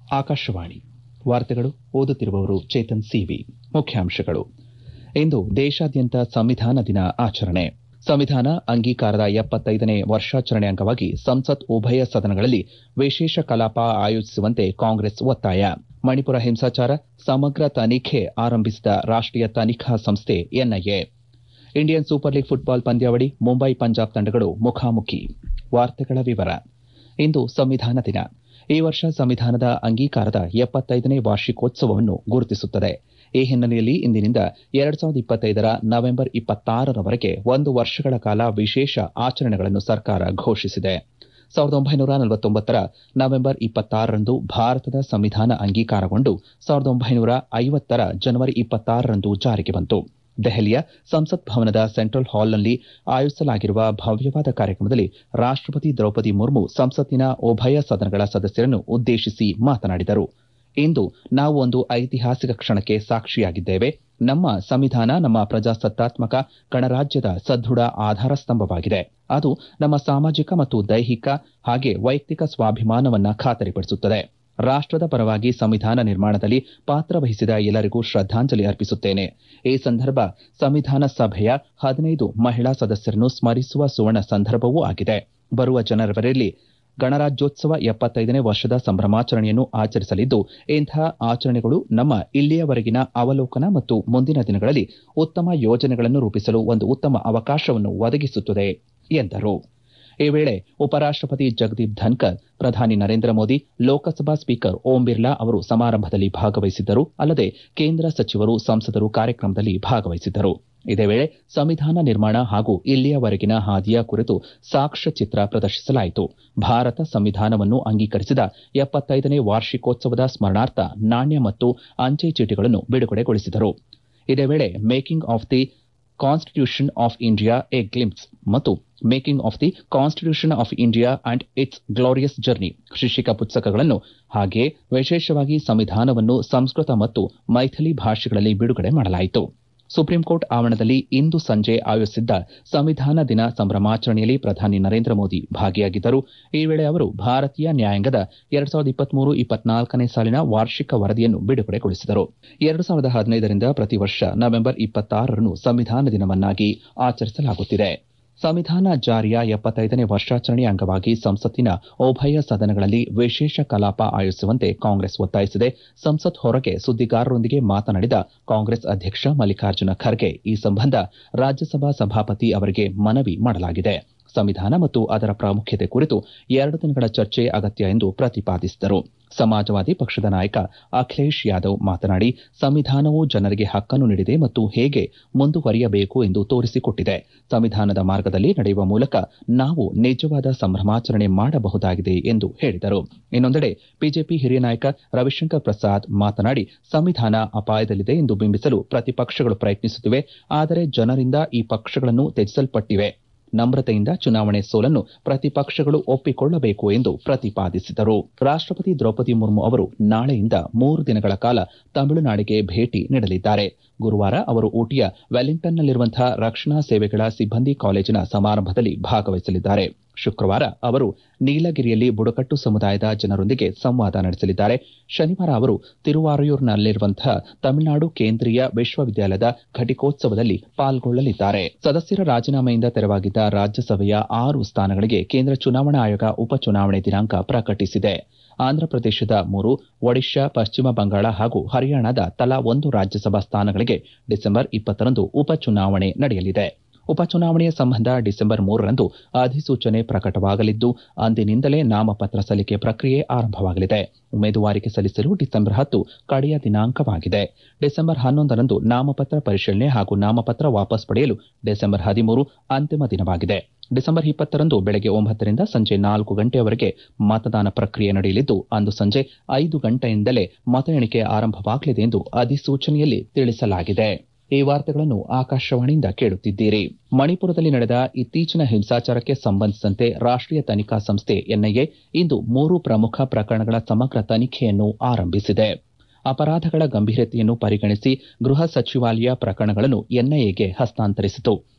ಆಕಾಶವಾಣಿ ವಾರ್ತೆಗಳು ಓದುತ್ತಿರುವವರು ಚೇತನ್ ಸಿವಿ ಮುಖ್ಯಾಂಶಗಳು ಇಂದು ದೇಶಾದ್ಯಂತ ಸಂವಿಧಾನ ದಿನ ಆಚರಣೆ ಸಂವಿಧಾನ ಅಂಗೀಕಾರದ ಎಪ್ಪತ್ತೈದನೇ ವರ್ಷಾಚರಣೆ ಅಂಗವಾಗಿ ಸಂಸತ್ ಉಭಯ ಸದನಗಳಲ್ಲಿ ವಿಶೇಷ ಕಲಾಪ ಆಯೋಜಿಸುವಂತೆ ಕಾಂಗ್ರೆಸ್ ಒತ್ತಾಯ ಮಣಿಪುರ ಹಿಂಸಾಚಾರ ಸಮಗ್ರ ತನಿಖೆ ಆರಂಭಿಸಿದ ರಾಷ್ಟೀಯ ತನಿಖಾ ಸಂಸ್ಥೆ NIA Indian super league football ಪಂದ್ಯಾವಳಿ ಮುಂಬೈ ಪಂಜಾಬ್ ತಂಡಗಳು ಮುಖಾಮುಖಿ ವಾರ್ತೆಗಳ ವಿವರ ಇಂದು ಸಂವಿಧಾನ ದಿನ ಈ ವರ್ಷ ಸಂವಿಧಾನದ ಅಂಗೀಕಾರದ ಎಪ್ಪತ್ತೈದನೇ ವಾರ್ಷಿಕೋತ್ಸವವನ್ನು ಗುರುತಿಸುತ್ತದೆ ಈ ಹಿನ್ನೆಲೆಯಲ್ಲಿ ಇಂದಿನಿಂದ ಎರಡ್ ಸಾವಿರದ ಇಪ್ಪತ್ತೈದರ ನವೆಂಬರ್ ಇಪ್ಪತ್ತಾರರವರೆಗೆ ಒಂದು ವರ್ಷಗಳ ಕಾಲ ವಿಶೇಷ ಆಚರಣೆಗಳನ್ನು ಸರ್ಕಾರ ಘೋಷಿಸಿದೆ ಸಾವಿರದ ಒಂಬೈನೂರ ನಲವತ್ತೊಂಬತ್ತರ ನವೆಂಬರ್ ಇಪ್ಪತ್ತಾರರಂದು ಭಾರತದ ಸಂವಿಧಾನ ಅಂಗೀಕಾರಗೊಂಡು ಸಾವಿರದ ಒಂಬೈನೂರ ಐವತ್ತರ ಜನವರಿ ಇಪ್ಪತ್ತಾರರಂದು ಜಾರಿಗೆ ಬಂತು ದೆಹಲಿಯ ಸಂಸತ್ ಭವನದ ಸೆಂಟ್ರಲ್ ಹಾಲ್ನಲ್ಲಿ ಆಯೋಜಿಸಲಾಗಿರುವ ಭವ್ಯವಾದ ಕಾರ್ಯಕ್ರಮದಲ್ಲಿ ರಾಷ್ಟಪತಿ ದ್ರೌಪದಿ ಮುರ್ಮು ಸಂಸತ್ತಿನ ಉಭಯ ಸದನಗಳ ಸದಸ್ಯರನ್ನು ಉದ್ದೇಶಿಸಿ ಮಾತನಾಡಿದರು ಇಂದು ನಾವು ಒಂದು ಐತಿಹಾಸಿಕ ಕ್ಷಣಕ್ಕೆ ಸಾಕ್ಷಿಯಾಗಿದ್ದೇವೆ ನಮ್ಮ ಸಂವಿಧಾನ ನಮ್ಮ ಪ್ರಜಾಸತ್ತಾತ್ಮಕ ಗಣರಾಜ್ಯದ ಸದೃಢ ಆಧಾರ ಸ್ತಂಭವಾಗಿದೆ ಅದು ನಮ್ಮ ಸಾಮಾಜಿಕ ಮತ್ತು ದೈಹಿಕ ಹಾಗೆ ವೈಯಕ್ತಿಕ ಸ್ವಾಭಿಮಾನವನ್ನ ಖಾತರಿಪಡಿಸುತ್ತದೆ ರಾಷ್ಟದ ಪರವಾಗಿ ಸಂವಿಧಾನ ನಿರ್ಮಾಣದಲ್ಲಿ ಪಾತ್ರ ವಹಿಸಿದ ಎಲ್ಲರಿಗೂ ಶ್ರದ್ದಾಂಜಲಿ ಅರ್ಪಿಸುತ್ತೇನೆ ಈ ಸಂದರ್ಭ ಸಂವಿಧಾನ ಸಭೆಯ ಹದಿನೈದು ಮಹಿಳಾ ಸದಸ್ಯರನ್ನು ಸ್ಮರಿಸುವ ಸುವರ್ಣ ಸಂದರ್ಭವೂ ಆಗಿದೆ ಬರುವ ಜನವರಿಯಲ್ಲಿ ಗಣರಾಜ್ಯೋತ್ಸವ ಎಪ್ಪತ್ತೈದನೇ ವರ್ಷದ ಸಂಭ್ರಮಾಚರಣೆಯನ್ನು ಆಚರಿಸಲಿದ್ದು ಇಂತಹ ಆಚರಣೆಗಳು ನಮ್ಮ ಇಲ್ಲಿಯವರೆಗಿನ ಅವಲೋಕನ ಮತ್ತು ಮುಂದಿನ ದಿನಗಳಲ್ಲಿ ಉತ್ತಮ ಯೋಜನೆಗಳನ್ನು ರೂಪಿಸಲು ಒಂದು ಉತ್ತಮ ಅವಕಾಶವನ್ನು ಒದಗಿಸುತ್ತದೆ ಎಂದರು ಈ ವೇಳೆ ಉಪರಾಷ್ಟಪತಿ ಜಗದೀಪ್ ಧನ್ಕರ್ ಪ್ರಧಾನಿ ನರೇಂದ್ರ ಮೋದಿ ಲೋಕಸಭಾ ಸ್ಪೀಕರ್ ಓಂ ಬಿರ್ಲಾ ಅವರು ಸಮಾರಂಭದಲ್ಲಿ ಭಾಗವಹಿಸಿದ್ದರು ಅಲ್ಲದೆ ಕೇಂದ್ರ ಸಚಿವರು ಸಂಸದರು ಕಾರ್ಯಕ್ರಮದಲ್ಲಿ ಭಾಗವಹಿಸಿದ್ದರು ಇದೇ ವೇಳೆ ಸಂವಿಧಾನ ನಿರ್ಮಾಣ ಹಾಗೂ ಇಲ್ಲಿಯವರೆಗಿನ ಹಾದಿಯ ಕುರಿತು ಸಾಕ್ಷ್ಯಚಿತ್ರ ಪ್ರದರ್ಶಿಸಲಾಯಿತು ಭಾರತ ಸಂವಿಧಾನವನ್ನು ಅಂಗೀಕರಿಸಿದ ಎಪ್ಪತ್ತೈದನೇ ವಾರ್ಷಿಕೋತ್ಸವದ ಸ್ಮರಣಾರ್ಥ ನಾಣ್ಯ ಮತ್ತು ಅಂಚೆ ಚೀಟಿಗಳನ್ನು ಬಿಡುಗಡೆಗೊಳಿಸಿದರು ಇದೇ ವೇಳೆ making of the constitution of India a glimpse ಮತ್ತು making of the constitution of India and its glorious journey ಶೀರ್ಷಿಕ ಪುಸ್ತಕಗಳನ್ನು ಹಾಗೆ ವಿಶೇಷವಾಗಿ ಸಂವಿಧಾನವನ್ನು ಸಂಸ್ಕೃತ ಮತ್ತು ಮೈಥಿಲಿ ಭಾಷೆಗಳಲ್ಲಿ ಬಿಡುಗಡೆ ಮಾಡಲಾಯಿತು ಸುಪ್ರೀಂ ಕೋರ್ಟ್ ಆವರಣದಲ್ಲಿ ಇಂದು ಸಂಜೆ ಆಯೋಜಿಸಿದ್ದ ಸಂವಿಧಾನ ದಿನ ಸಂಭ್ರಮಾಚರಣೆಯಲ್ಲಿ ಪ್ರಧಾನಿ ನರೇಂದ್ರ ಮೋದಿ ಭಾಗಿಯಾಗಿದ್ದರು ಈ ವೇಳೆ ಅವರು ಭಾರತೀಯ ನ್ಯಾಯಾಂಗದ ಎರಡ್ ಸಾವಿರದ ಇಪ್ಪತ್ಮೂರು ಇಪ್ಪತ್ನಾಲ್ಕನೇ ಸಾಲಿನ ವಾರ್ಷಿಕ ವರದಿಯನ್ನು ಬಿಡುಗಡೆಗೊಳಿಸಿದರು ಎರಡು ಸಾವಿರದ ಹದಿನೈದರಿಂದ ಪ್ರತಿ ವರ್ಷ ನವೆಂಬರ್ ಇಪ್ಪತ್ತಾರರನ್ನು ಸಂವಿಧಾನ ದಿನವನ್ನಾಗಿ ಆಚರಿಸಲಾಗುತ್ತಿದೆ ಸಂವಿಧಾನ ಜಾರಿಯ ಎಪ್ಪತ್ತೈದನೇ ವರ್ಷಾಚರಣೆಯ ಅಂಗವಾಗಿ ಸಂಸತ್ತಿನ ಉಭಯ ಸದನಗಳಲ್ಲಿ ವಿಶೇಷ ಕಲಾಪ ಆಯೋಜಿಸುವಂತೆ ಕಾಂಗ್ರೆಸ್ ಒತ್ತಾಯಿಸಿದೆ ಸಂಸತ್ ಹೊರಗೆ ಸುದ್ದಿಗಾರರೊಂದಿಗೆ ಮಾತನಾಡಿದ ಕಾಂಗ್ರೆಸ್ ಅಧ್ಯಕ್ಷ ಮಲ್ಲಿಕಾರ್ಜುನ ಖರ್ಗೆ ಈ ಸಂಬಂಧ ರಾಜ್ಯಸಭಾ ಸಭಾಪತಿ ಅವರಿಗೆ ಮನವಿ ಮಾಡಲಾಗಿದೆ ಸಂವಿಧಾನ ಮತ್ತು ಅದರ ಪ್ರಾಮುಖ್ಯತೆ ಕುರಿತು ಎರಡು ದಿನಗಳ ಚರ್ಚೆ ಅಗತ್ಯ ಎಂದು ಪ್ರತಿಪಾದಿಸಿದರು ಸಮಾಜವಾದಿ ಪಕ್ಷದ ನಾಯಕ ಅಖಿಲೇಶ್ ಯಾದವ್ ಮಾತನಾಡಿ ಸಂವಿಧಾನವು ಜನರಿಗೆ ಹಕ್ಕನ್ನು ನೀಡಿದೆ ಮತ್ತು ಹೇಗೆ ಮುಂದುವರಿಯಬೇಕು ಎಂದು ತೋರಿಸಿಕೊಟ್ಟಿದೆ ಸಂವಿಧಾನದ ಮಾರ್ಗದಲ್ಲಿ ನಡೆಯುವ ಮೂಲಕ ನಾವು ನಿಜವಾದ ಸಂಭ್ರಮಾಚರಣೆ ಮಾಡಬಹುದಾಗಿದೆ ಎಂದು ಹೇಳಿದರು ಇನ್ನೊಂದೆಡೆ ಬಿಜೆಪಿ ಹಿರಿಯ ನಾಯಕ ರವಿಶಂಕರ್ ಪ್ರಸಾದ್ ಮಾತನಾಡಿ ಸಂವಿಧಾನ ಅಪಾಯದಲ್ಲಿದೆ ಎಂದು ಬಿಂಬಿಸಲು ಪ್ರತಿಪಕ್ಷಗಳು ಪ್ರಯತ್ನಿಸುತ್ತಿವೆ ಆದರೆ ಜನರಿಂದ ಈ ಪಕ್ಷಗಳನ್ನು ತ್ಯಜಿಸಲ್ಪಟ್ಟಿವೆ ನಮ್ರತೆಯಿಂದ ಚುನಾವಣೆ ಸೋಲನ್ನು ಪ್ರತಿಪಕ್ಷಗಳು ಒಪ್ಪಿಕೊಳ್ಳಬೇಕು ಎಂದು ಪ್ರತಿಪಾದಿಸಿದರು ರಾಷ್ಟಪತಿ ದ್ರೌಪದಿ ಮುರ್ಮು ಅವರು ನಾಳೆಯಿಂದ ಮೂರು ದಿನಗಳ ಕಾಲ ತಮಿಳುನಾಡಿಗೆ ಭೇಟಿ ನೀಡಲಿದ್ದಾರೆ ಗುರುವಾರ ಅವರು ಊಟಿಯ ವೆಲ್ಲಿಂಗ್ಟನ್ನಲ್ಲಿರುವಂತಹ ರಕ್ಷಣಾ ಸೇವೆಗಳ ಸಿಬ್ಬಂದಿ ಕಾಲೇಜಿನ ಸಮಾರಂಭದಲ್ಲಿ ಭಾಗವಹಿಸಲಿದ್ದಾರೆ ಶುಕ್ರವಾರ ಅವರು ನೀಲಗಿರಿಯಲ್ಲಿ ಬುಡಕಟ್ಟು ಸಮುದಾಯದ ಜನರೊಂದಿಗೆ ಸಂವಾದ ನಡೆಸಲಿದ್ದಾರೆ ಶನಿವಾರ ಅವರು ತಿರುವಾರೂರ್ನಲ್ಲಿರುವಂತಹ ತಮಿಳುನಾಡು ಕೇಂದ್ರೀಯ ವಿಶ್ವವಿದ್ಯಾಲಯದ ಘಟಿಕೋತ್ಸವದಲ್ಲಿ ಪಾಲ್ಗೊಳ್ಳಲಿದ್ದಾರೆ ಸದಸ್ಯರ ರಾಜೀನಾಮೆಯಿಂದ ತೆರವಾಗಿದ್ದ ರಾಜ್ಯಸಭೆಯ ಆರು ಸ್ಥಾನಗಳಿಗೆ ಕೇಂದ್ರ ಚುನಾವಣಾ ಆಯೋಗ ಉಪಚುನಾವಣೆ ದಿನಾಂಕ ಪ್ರಕಟಿಸಿದೆ ಆಂಧ್ರಪ್ರದೇಶದ ಮೂರು ಒಡಿಶಾ ಪಶ್ಚಿಮ ಬಂಗಾಳ ಹಾಗೂ ಹರಿಯಾಣದ ತಲಾ ಒಂದು ರಾಜ್ಯಸಭಾ ಸ್ಥಾನಗಳಿಗೆ ಡಿಸೆಂಬರ್ ಇಪ್ಪತ್ತರಂದು ಉಪಚುನಾವಣೆ ನಡೆಯಲಿದೆ ಉಪಚುನಾವಣೆಯ ಸಂಬಂಧ ಡಿಸೆಂಬರ್ ಮೂರರಂದು ಅಧಿಸೂಚನೆ ಪ್ರಕಟವಾಗಲಿದ್ದು ಅಂದಿನಿಂದಲೇ ನಾಮಪತ್ರ ಸಲ್ಲಿಕೆ ಪ್ರಕ್ರಿಯೆ ಆರಂಭವಾಗಲಿದೆ ಉಮೇದುವಾರಿಕೆ ಸಲ್ಲಿಸಲು ಡಿಸೆಂಬರ್ ಹತ್ತು ಕಡೆಯ ದಿನಾಂಕವಾಗಿದೆ ಡಿಸೆಂಬರ್ ಹನ್ನೊಂದರಂದು ನಾಮಪತ್ರ ಪರಿಶೀಲನೆ ಹಾಗೂ ನಾಮಪತ್ರ ವಾಪಸ್ ಪಡೆಯಲು ಡಿಸೆಂಬರ್ ಹದಿಮೂರು ಅಂತಿಮ ದಿನವಾಗಿದೆ ಡಿಸೆಂಬರ್ ಇಪ್ಪತ್ತರಂದು ಬೆಳಗ್ಗೆ ಒಂಬತ್ತರಿಂದ ಸಂಜೆ ನಾಲ್ಕು ಗಂಟೆಯವರೆಗೆ ಮತದಾನ ಪ್ರಕ್ರಿಯೆ ನಡೆಯಲಿದ್ದು ಅಂದು ಸಂಜೆ ಐದು ಗಂಟೆಯಿಂದಲೇ ಮತ ಎಣಿಕೆ ಆರಂಭವಾಗಲಿದೆ ಎಂದು ಅಧಿಸೂಚನೆಯಲ್ಲಿ ತಿಳಿಸಲಾಗಿದೆ ಈ ವಾರ್ತೆಗಳನ್ನು ಆಕಾಶವಾಣಿಯಿಂದ ಕೇಳುತ್ತಿದ್ದೀರಿ ಮಣಿಪುರದಲ್ಲಿ ನಡೆದ ಇತ್ತೀಚಿನ ಹಿಂಸಾಚಾರಕ್ಕೆ ಸಂಬಂಧಿಸಿದಂತೆ ರಾಷ್ಟೀಯ ತನಿಖಾ ಸಂಸ್ಥೆ ಎನ್ಐಎ ಇಂದು ಮೂರು ಪ್ರಮುಖ ಪ್ರಕರಣಗಳ ಸಮಗ್ರ ತನಿಖೆಯನ್ನು ಆರಂಭಿಸಿದೆ ಅಪರಾಧಗಳ ಗಂಭೀರತೆಯನ್ನು ಪರಿಗಣಿಸಿ ಗೃಹ ಸಚಿವಾಲಯ ಪ್ರಕರಣಗಳನ್ನು ಎನ್ಐಎಗೆ ಹಸ್ತಾಂತರಿಸಿತು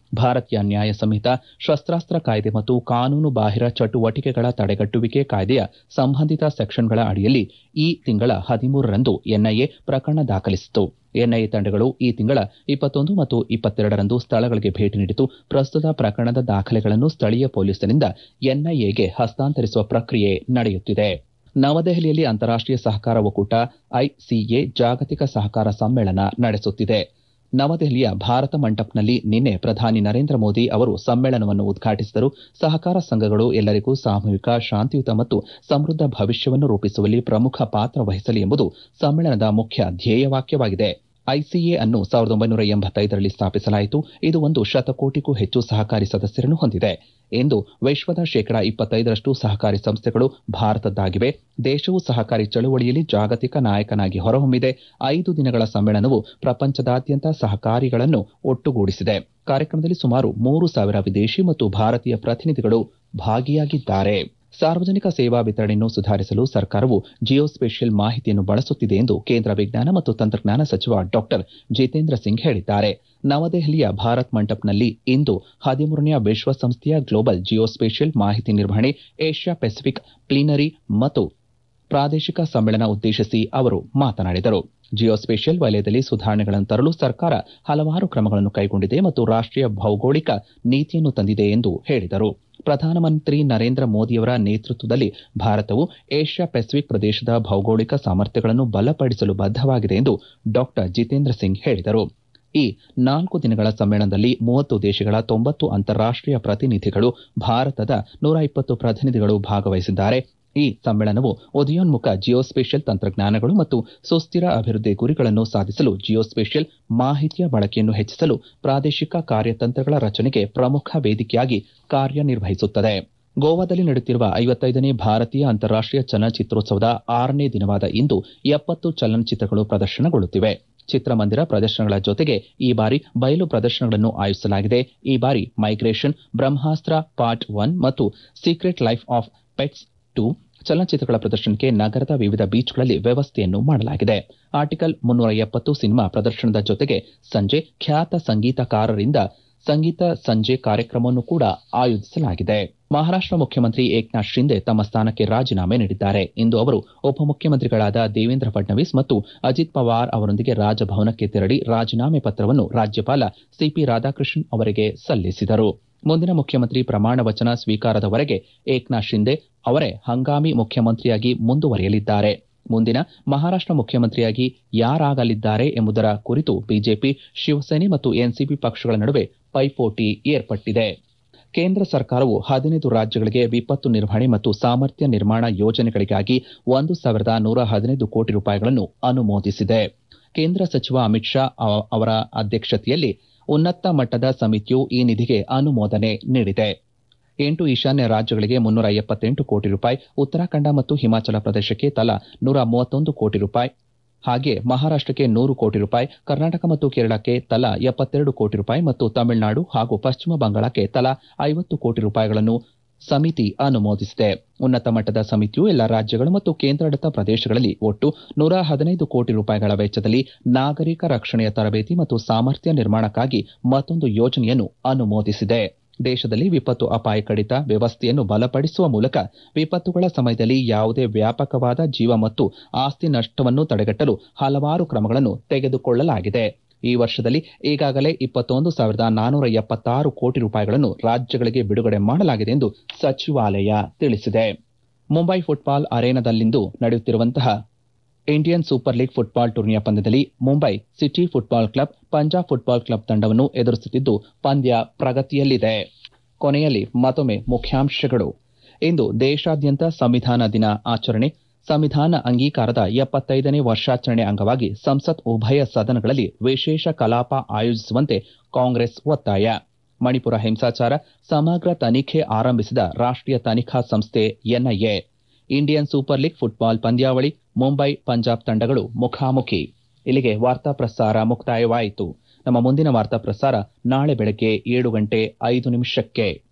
ಭಾರತೀಯ ನ್ಯಾಯ ಸಂಹಿತ ಶಸ್ತ್ರಾಸ್ತ್ರ ಕಾಯ್ದೆ ಮತ್ತು ಕಾನೂನು ಬಾಹಿರ ಚಟುವಟಿಕೆಗಳ ತಡೆಗಟ್ಟುವಿಕೆ ಕಾಯ್ದೆಯ ಸಂಬಂಧಿತ ಸೆಕ್ಷನ್ಗಳ ಅಡಿಯಲ್ಲಿ ಈ ತಿಂಗಳ ಹದಿಮೂರರಂದು ಎನ್ಐಎ ಪ್ರಕರಣ ದಾಖಲಿಸಿತು ಎನ್ಐಎ ತಂಡಗಳು ಈ ತಿಂಗಳ ಇಪ್ಪತ್ತೊಂದು ಮತ್ತು ಇಪ್ಪತ್ತೆರಡರಂದು ಸ್ಥಳಗಳಿಗೆ ಭೇಟಿ ನೀಡಿತು ಪ್ರಸ್ತುತ ಪ್ರಕರಣದ ದಾಖಲೆಗಳನ್ನು ಸ್ಥಳೀಯ ಪೊಲೀಸರಿಂದ ಎನ್ಐಎಗೆ ಹಸ್ತಾಂತರಿಸುವ ಪ್ರಕ್ರಿಯೆ ನಡೆಯುತ್ತಿದೆ ನವದೆಹಲಿಯಲ್ಲಿ ಅಂತಾರಾಷ್ಟೀಯ ಸಹಕಾರ ಒಕ್ಕೂಟ ಐಸಿಎ ಜಾಗತಿಕ ಸಹಕಾರ ಸಮ್ಮೇಳನ ನಡೆಸುತ್ತಿದೆ ನವದೆಹಲಿಯ ಭಾರತ ಮಂಟಪ್ನಲ್ಲಿ ನಿನ್ನೆ ಪ್ರಧಾನಿ ನರೇಂದ್ರ ಮೋದಿ ಅವರು ಸಮ್ಮೇಳನವನ್ನು ಉದ್ಘಾಟಿಸಿದರು ಸಹಕಾರ ಸಂಘಗಳು ಎಲ್ಲರಿಗೂ ಸಾಮೂಹಿಕ ಶಾಂತಿಯುತ ಮತ್ತು ಸಮೃದ್ಧ ಭವಿಷ್ಯವನ್ನು ರೂಪಿಸುವಲ್ಲಿ ಪ್ರಮುಖ ಪಾತ್ರ ವಹಿಸಲಿ ಎಂಬುದು ಸಮ್ಮೇಳನದ ಮುಖ್ಯ ಧ್ಯೇಯವಾಕ್ಯವಾಗಿದೆ ಐಸಿಎ ಅನ್ನು ಸಾವಿರದ ಒಂಬೈನೂರ ಎಂಬತ್ತೈದರಲ್ಲಿ ಸ್ಥಾಪಿಸಲಾಯಿತು ಇದು ಒಂದು ಶತಕೋಟಿಗೂ ಹೆಚ್ಚು ಸಹಕಾರಿ ಸದಸ್ಯರನ್ನು ಹೊಂದಿದೆ ಇಂದು ವಿಶ್ವದ ಶೇಕಡಾ ಇಪ್ಪತ್ತೈದರಷ್ಟು ಸಹಕಾರಿ ಸಂಸ್ಥೆಗಳು ಭಾರತದ್ದಾಗಿವೆ ದೇಶವು ಸಹಕಾರಿ ಚಳುವಳಿಯಲ್ಲಿ ಜಾಗತಿಕ ನಾಯಕನಾಗಿ ಹೊರಹೊಮ್ಮಿದೆ ಐದು ದಿನಗಳ ಸಮ್ಮೇಳನವು ಪ್ರಪಂಚದಾದ್ಯಂತ ಸಹಕಾರಿಗಳನ್ನು ಒಟ್ಟುಗೂಡಿಸಿದೆ ಕಾರ್ಯಕ್ರಮದಲ್ಲಿ ಸುಮಾರು ಮೂರು ಸಾವಿರ ವಿದೇಶಿ ಮತ್ತು ಭಾರತೀಯ ಪ್ರತಿನಿಧಿಗಳು ಭಾಗಿಯಾಗಿದ್ದಾರೆ ಸಾರ್ವಜನಿಕ ಸೇವಾ ವಿತರಣೆಯನ್ನು ಸುಧಾರಿಸಲು ಸರ್ಕಾರವು ಜಿಯೋಸ್ಪೇಷಿಯಲ್ ಮಾಹಿತಿಯನ್ನು ಬಳಸುತ್ತಿದೆ ಎಂದು ಕೇಂದ್ರ ವಿಜ್ಞಾನ ಮತ್ತು ತಂತ್ರಜ್ಞಾನ ಸಚಿವ ಡಾ ಜಿತೇಂದ್ರ ಸಿಂಗ್ ಹೇಳಿದ್ದಾರೆ ನವದೆಹಲಿಯ ಭಾರತ್ ಮಂಟಪ್ನಲ್ಲಿ ಇಂದು ಹದಿಮೂರನೆಯ ವಿಶ್ವಸಂಸ್ಥೆಯ ಗ್ಲೋಬಲ್ ಜಿಯೋಸ್ಪೇಷಿಯಲ್ ಮಾಹಿತಿ ನಿರ್ವಹಣೆ ಏಷ್ಯಾ ಪೆಸಿಫಿಕ್ ಪ್ಲೀನರಿ ಮತ್ತು ಪ್ರಾದೇಶಿಕ ಸಮ್ಮೇಳನ ಉದ್ದೇಶಿಸಿ ಅವರು ಮಾತನಾಡಿದರು ಜಿಯೋಸ್ಪೇಷಿಯಲ್ ವಲಯದಲ್ಲಿ ಸುಧಾರಣೆಗಳನ್ನು ತರಲು ಸರ್ಕಾರ ಹಲವಾರು ಕ್ರಮಗಳನ್ನು ಕೈಗೊಂಡಿದೆ ಮತ್ತು ರಾಷ್ಟೀಯ ಭೌಗೋಳಿಕ ನೀತಿಯನ್ನು ತಂದಿದೆ ಎಂದು ಹೇಳಿದರು ಪ್ರಧಾನಮಂತ್ರಿ ನರೇಂದ್ರ ಮೋದಿಯವರ ನೇತೃತ್ವದಲ್ಲಿ ಭಾರತವು ಏಷ್ಯಾ ಪೆಸಿಫಿಕ್ ಪ್ರದೇಶದ ಭೌಗೋಳಿಕ ಸಾಮರ್ಥ್ಯಗಳನ್ನು ಬಲಪಡಿಸಲು ಬದ್ದವಾಗಿದೆ ಎಂದು ಡಾ ಜಿತೇಂದ್ರ ಸಿಂಗ್ ಹೇಳಿದರು ಈ ನಾಲ್ಕು ದಿನಗಳ ಸಮ್ಮೇಳನದಲ್ಲಿ ಮೂವತ್ತು ದೇಶಗಳ ತೊಂಬತ್ತು ಅಂತಾರಾಷ್ಟೀಯ ಪ್ರತಿನಿಧಿಗಳು ಭಾರತದ ನೂರ ಇಪ್ಪತ್ತು ಪ್ರತಿನಿಧಿಗಳು ಭಾಗವಹಿಸಿದ್ದಾರೆ ಈ ಸಮ್ಮೇಳನವು ಉದಯೋನ್ಮುಖ ಜಿಯೋಸ್ಪೇಷಿಯಲ್ ತಂತ್ರಜ್ಞಾನಗಳು ಮತ್ತು ಸುಸ್ಥಿರ ಅಭಿವೃದ್ಧಿ ಗುರಿಗಳನ್ನು ಸಾಧಿಸಲು ಜಿಯೋಸ್ಪೇಷಿಯಲ್ ಮಾಹಿತಿಯ ಬಳಕೆಯನ್ನು ಹೆಚ್ಚಿಸಲು ಪ್ರಾದೇಶಿಕ ಕಾರ್ಯತಂತ್ರಗಳ ರಚನೆಗೆ ಪ್ರಮುಖ ವೇದಿಕೆಯಾಗಿ ಕಾರ್ಯನಿರ್ವಹಿಸುತ್ತದೆ ಗೋವಾದಲ್ಲಿ ನಡೆಯುತ್ತಿರುವ ಐವತ್ತೈದನೇ ಭಾರತೀಯ ಅಂತಾರಾಷ್ಟೀಯ ಚಲನಚಿತ್ರೋತ್ಸವದ ಆರನೇ ದಿನವಾದ ಇಂದು ಎಪ್ಪತ್ತು ಚಲನಚಿತ್ರಗಳು ಪ್ರದರ್ಶನಗೊಳ್ಳುತ್ತಿವೆ ಚಿತ್ರಮಂದಿರ ಪ್ರದರ್ಶನಗಳ ಜೊತೆಗೆ ಈ ಬಾರಿ ಬಯಲು ಪ್ರದರ್ಶನಗಳನ್ನು ಆಯೋಜಿಸಲಾಗಿದೆ ಈ ಬಾರಿ ಮೈಗ್ರೇಷನ್ ಬ್ರಹ್ಮಾಸ್ತ್ರ ಪಾರ್ಟ್ ಒನ್ ಮತ್ತು secret life of pets two ಚಲನಚಿತ್ರಗಳ ಪ್ರದರ್ಶನಕ್ಕೆ ನಗರದ ವಿವಿಧ ಬೀಚ್ಗಳಲ್ಲಿ ವ್ಯವಸ್ಥೆಯನ್ನು ಮಾಡಲಾಗಿದೆ ಆರ್ಟಿಕಲ್ ಮುನ್ನೂರ ಎಪ್ಪತ್ತು ಸಿನಿಮಾ ಪ್ರದರ್ಶನದ ಜೊತೆಗೆ ಸಂಜೆ ಖ್ಯಾತ ಸಂಗೀತಕಾರರಿಂದ ಸಂಗೀತ ಸಂಜೆ ಕಾರ್ಯಕ್ರಮವನ್ನು ಕೂಡ ಆಯೋಜಿಸಲಾಗಿದೆ ಮಹಾರಾಷ್ಟ ಮುಖ್ಯಮಂತ್ರಿ ಏಕನಾಥ್ ಶಿಂದೆ ತಮ್ಮ ಸ್ಥಾನಕ್ಕೆ ರಾಜೀನಾಮೆ ನೀಡಿದ್ದಾರೆ ಇಂದು ಅವರು ಉಪಮುಖ್ಯಮಂತ್ರಿಗಳಾದ ದೇವೇಂದ್ರ ಫಡ್ನವೀಸ್ ಮತ್ತು ಅಜಿತ್ ಪವಾರ್ ಅವರೊಂದಿಗೆ ರಾಜಭವನಕ್ಕೆ ತೆರಳಿ ರಾಜೀನಾಮೆ ಪತ್ರವನ್ನು ರಾಜ್ಯಪಾಲ ಸಿಪಿ ರಾಧಾಕೃಷ್ಣನ್ ಅವರಿಗೆ ಸಲ್ಲಿಸಿದರು ಮುಂದಿನ ಮುಖ್ಯಮಂತ್ರಿ ಪ್ರಮಾಣ ವಚನ ಸ್ವೀಕಾರದವರೆಗೆ ಏಕನಾಥ್ ಶಿಂದೆ ಅವರೇ ಹಂಗಾಮಿ ಮುಖ್ಯಮಂತ್ರಿಯಾಗಿ ಮುಂದುವರಿಯಲಿದ್ದಾರೆ ಮುಂದಿನ ಮಹಾರಾಷ್ಟ ಮುಖ್ಯಮಂತ್ರಿಯಾಗಿ ಯಾರಾಗಲಿದ್ದಾರೆ ಎಂಬುದರ ಕುರಿತು ಬಿಜೆಪಿ ಶಿವಸೇನೆ ಮತ್ತು ಎನ್ಸಿಪಿ ಪಕ್ಷಗಳ ನಡುವೆ ಪೈಪೋಟಿ ಏರ್ಪಟ್ಟಿದೆ ಕೇಂದ್ರ ಸರ್ಕಾರವು ಹದಿನೈದು ರಾಜ್ಯಗಳಿಗೆ ವಿಪತ್ತು ನಿರ್ವಹಣೆ ಮತ್ತು ಸಾಮರ್ಥ್ಯ ನಿರ್ಮಾಣ ಯೋಜನೆಗಳಿಗಾಗಿ ಒಂದು ಸಾವಿರದ ನೂರ ಹದಿನೈದು ಕೋಟಿ ರೂಪಾಯಿಗಳನ್ನು ಅನುಮೋದಿಸಿದೆ ಕೇಂದ್ರ ಸಚಿವ ಅಮಿತ್ ಶಾ ಅವರ ಅಧ್ಯಕ್ಷತೆಯಲ್ಲಿ ಉನ್ನತ ಮಟ್ಟದ ಸಮಿತಿಯು ಈ ನಿಧಿಗೆ ಅನುಮೋದನೆ ನೀಡಿದೆ ಎಂಟು ಈಶಾನ್ಯ ರಾಜ್ಯಗಳಿಗೆ ಮುನ್ನೂರ ಎಪ್ಪತ್ತೆಂಟು ಕೋಟಿ ರೂಪಾಯಿ ಉತ್ತರಾಖಂಡ ಮತ್ತು ಹಿಮಾಚಲ ಪ್ರದೇಶಕ್ಕೆ ತಲಾ ನೂರ ಮೂವತ್ತೊಂದು ಕೋಟಿ ರೂಪಾಯಿ ಹಾಗೆ ಮಹಾರಾಷ್ಟಕ್ಕೆ ನೂರು ಕೋಟಿ ರೂಪಾಯಿ ಕರ್ನಾಟಕ ಮತ್ತು ಕೇರಳಕ್ಕೆ ತಲಾ ಎಪ್ಪತ್ತೆರಡು ಕೋಟಿ ರೂಪಾಯಿ ಮತ್ತು ತಮಿಳುನಾಡು ಹಾಗೂ ಪಶ್ಚಿಮ ಬಂಗಾಳಕ್ಕೆ ತಲಾ ಐವತ್ತು ಕೋಟಿ ರೂಪಾಯಿಗಳನ್ನು ಸಮಿತಿ ಅನುಮೋದಿಸಿದೆ ಉನ್ನತ ಮಟ್ಟದ ಸಮಿತಿಯು ಎಲ್ಲ ರಾಜ್ಯಗಳು ಮತ್ತು ಕೇಂದ್ರಾಡಳಿತ ಪ್ರದೇಶಗಳಲ್ಲಿ ಒಟ್ಟು ನೂರ ಹದಿನೈದು ಕೋಟಿ ರೂಪಾಯಿಗಳ ವೆಚ್ಚದಲ್ಲಿ ನಾಗರಿಕ ರಕ್ಷಣೆಯ ತರಬೇತಿ ಮತ್ತು ಸಾಮರ್ಥ್ಯ ನಿರ್ಮಾಣಕ್ಕಾಗಿ ಮತ್ತೊಂದು ಯೋಜನೆಯನ್ನು ಅನುಮೋದಿಸಿದೆ ದೇಶದಲ್ಲಿ ವಿಪತ್ತು ಅಪಾಯ ಕಡಿತ ವ್ಯವಸ್ಥೆಯನ್ನು ಬಲಪಡಿಸುವ ಮೂಲಕ ವಿಪತ್ತುಗಳ ಸಮಯದಲ್ಲಿ ಯಾವುದೇ ವ್ಯಾಪಕವಾದ ಜೀವ ಮತ್ತು ಆಸ್ತಿ ನಷ್ಟವನ್ನು ತಡೆಗಟ್ಟಲು ಹಲವಾರು ಕ್ರಮಗಳನ್ನು ತೆಗೆದುಕೊಳ್ಳಲಾಗಿದೆ ಈ ವರ್ಷದಲ್ಲಿ ಈಗಾಗಲೇ ಇಪ್ಪತ್ತೊಂದು ಸಾವಿರದ ನಾನೂರ ಎಪ್ಪತ್ತಾರು ಕೋಟಿ ರೂಪಾಯಿಗಳನ್ನು ರಾಜ್ಯಗಳಿಗೆ ಬಿಡುಗಡೆ ಮಾಡಲಾಗಿದೆ ಎಂದು ಸಚಿವಾಲಯ ತಿಳಿಸಿದೆ ಮುಂಬೈ ಫುಟ್ಬಾಲ್ ಅರೇನಾದಲ್ಲಿಂದು ನಡೆಯುತ್ತಿರುವಂತಹ ಇಂಡಿಯನ್ ಸೂಪರ್ ಲೀಗ್ ಫುಟ್ಬಾಲ್ ಟೂರ್ನಿಯ ಪಂದ್ಯದಲ್ಲಿ Mumbai city football club Punjab football club ತಂಡವನ್ನು ಎದುರಿಸುತ್ತಿದ್ದು ಪಂದ್ಯ ಪ್ರಗತಿಯಲ್ಲಿದೆ ಕೊನೆಯಲ್ಲಿ ಮತ್ತೊಮ್ಮೆ ಮುಖ್ಯಾಂಶಗಳು ಇಂದು ದೇಶಾದ್ಯಂತ ಸಂವಿಧಾನ ದಿನ ಆಚರಣೆ ಸಂವಿಧಾನ ಅಂಗೀಕಾರದ ಎಪ್ಪತ್ತೈದನೇ ವರ್ಷಾಚರಣೆ ಅಂಗವಾಗಿ ಸಂಸತ್ ಉಭಯ ಸದನಗಳಲ್ಲಿ ವಿಶೇಷ ಕಲಾಪ ಆಯೋಜಿಸುವಂತೆ ಕಾಂಗ್ರೆಸ್ ಒತ್ತಾಯ ಮಣಿಪುರ ಹಿಂಸಾಚಾರ ಸಮಗ್ರ ತನಿಖೆ ಆರಂಭಿಸಿದ ರಾಷ್ಟೀಯ ತನಿಖಾ ಸಂಸ್ಥೆ NIA Indian super league football ಪಂದ್ಯಾವಳಿ ಮುಂಬೈ ಪಂಜಾಬ್ ತಂಡಗಳು ಮುಖಾಮುಖಿ ಇಲ್ಲಿಗೆ ವಾರ್ತಾ ಪ್ರಸಾರ ಮುಕ್ತಾಯವಾಯಿತು ನಮ್ಮ ಮುಂದಿನ ವಾರ್ತಾ ಪ್ರಸಾರ ನಾಳೆ ಬೆಳಗ್ಗೆ ಏಳು ಗಂಟೆ ಐದು ನಿಮಿಷಕ್ಕೆ